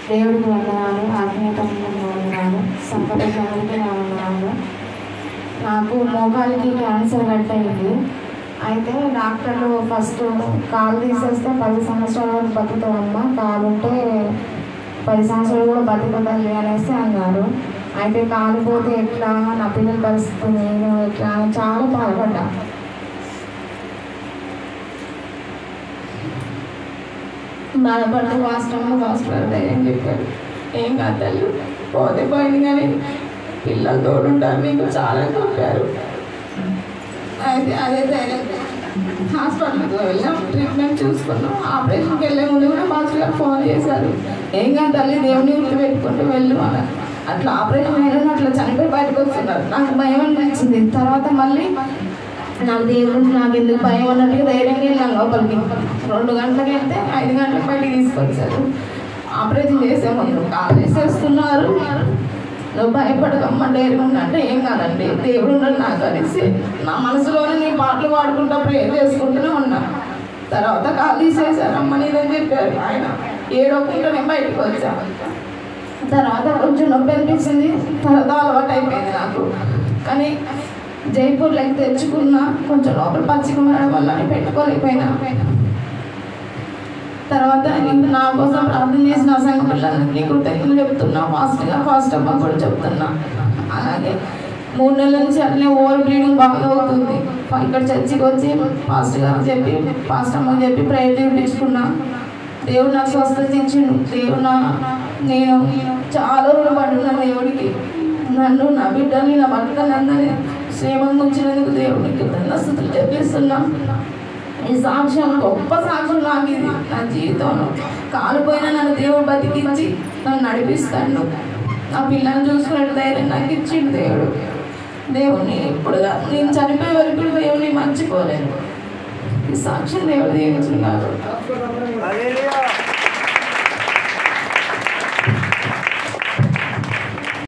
దేవుడికి వందనాలు ఆత్మీయతకు వందనాలు సంపదకి నా వందనాలు నాకు మోకాలికి క్యాన్సర్ కట్ అయింది అయితే డాక్టర్లు ఫస్ట్ కాలు తీసేస్తే పది సంవత్సరాల వరకు బతుకుతామమ్మా కాలు ఉంటే పది సంవత్సరాలు కూడా బతుకుతుంది అనేసి అన్నారు అయితే కాలు పోతే ఎట్లా నా పిల్లల పరిస్థితి నేను ఎట్లా అని చాలా బాధపడ్డా బాధపడితే వాస్తవం హాస్పిటల్ ధైర్యం చెప్పారు ఏం కాదు తల్లి పోతే పోయింది కానీ పిల్లలు తోడుంటారు మీకు చాలా చెప్పారు అయితే అదే ధైర్యం హాస్పిటల్కి వెళ్ళాం ట్రీట్మెంట్ చూసుకున్నాం ఆపరేషన్కి వెళ్ళే ముందు కూడా మాస్టర్ గారు ఫోన్ చేశారు ఏం కాదు తల్లి దేవుని గుర్తు పెట్టుకుంటూ వెళ్ళు అని అట్లా ఆపరేషన్ అయినా అట్లా చనిపోయి బయటకు వస్తున్నారు నాకు భయం అనిపించింది తర్వాత మళ్ళీ నాకు దేవుడు నాకు ఎందుకు భయం అన్నట్టుగా ధైర్యంగా వెళ్ళాం లోపలికి రెండు గంటలకు వెళ్తే ఐదు గంటలకు బయటికి తీసుకొచ్చారు ఆపరేషన్ చేసే ముందు కాల్ చేసేస్తున్నారు నువ్వు భయపడకమ్మ ధైర్యం అంటే ఏం కాదండి దేవుడు ఉన్నాడు నాకు అనేసి నా మనసులోనే నీ పాటలు పాడుకుంటా ప్రేర్ చేసుకుంటూనే ఉన్నా తర్వాత కాల్ తీసేశారమ్మ నీదని చెప్పారు ఆయన ఏడోకుంటూనే బయటకు వచ్చా తర్వాత కొంచెం నొప్పి అనిపించింది తర్వాత అలవాటు అయిపోయింది నాకు కానీ జైపూర్లోకి తెచ్చుకున్నా కొంచెం లోపల పచ్చిగా ఉండడం వల్ల నేను పెట్టుకోలేకపోయినా తర్వాత నేను నా కోసం ప్రార్థన చేసిన సంఘటనలన్నీ కృతజ్ఞతలు చెప్తున్నా ఫాస్ట్గా ఫాస్ట్ అమ్మ కూడా చెప్తున్నా అలాగే మూడు నెలల నుంచి అట్లే ఓవర్ బ్లీడింగ్ బాగా అవుతుంది ఇక్కడ చర్చికి వచ్చి ఫాస్ట్ గారు చెప్పి ఫాస్ట్ అమ్మకి చెప్పి ప్రేయర్ చేయించుకున్నా దేవుడు నాకు స్వస్థత ఇచ్చిండు దేవుడు నా నేను చాలా రుణపడి ఉన్నా దేవుడికి నన్ను నా బిడ్డని నా భర్తని అందరినీ క్షేమంగా ఉంచినందుకు దేవుడికి ధన్యస్థుతులు చెప్పిస్తున్నా ఈ సాక్ష్యం గొప్ప సాక్ష్యం నాకు ఇది నా జీవితంలో కాలిపోయినా నన్ను దేవుడు బతికించి నన్ను నడిపిస్తాడు నా పిల్లల్ని చూసుకునే ధైర్యం నాకు ఇచ్చిండు దేవుడు దేవుని ఇప్పుడుగా నేను చనిపోయే వరకు కూడా దేవుని మర్చిపోలేను ఈ సాక్ష్యం దేవుడు దీవించున్నాడు Hallelujah.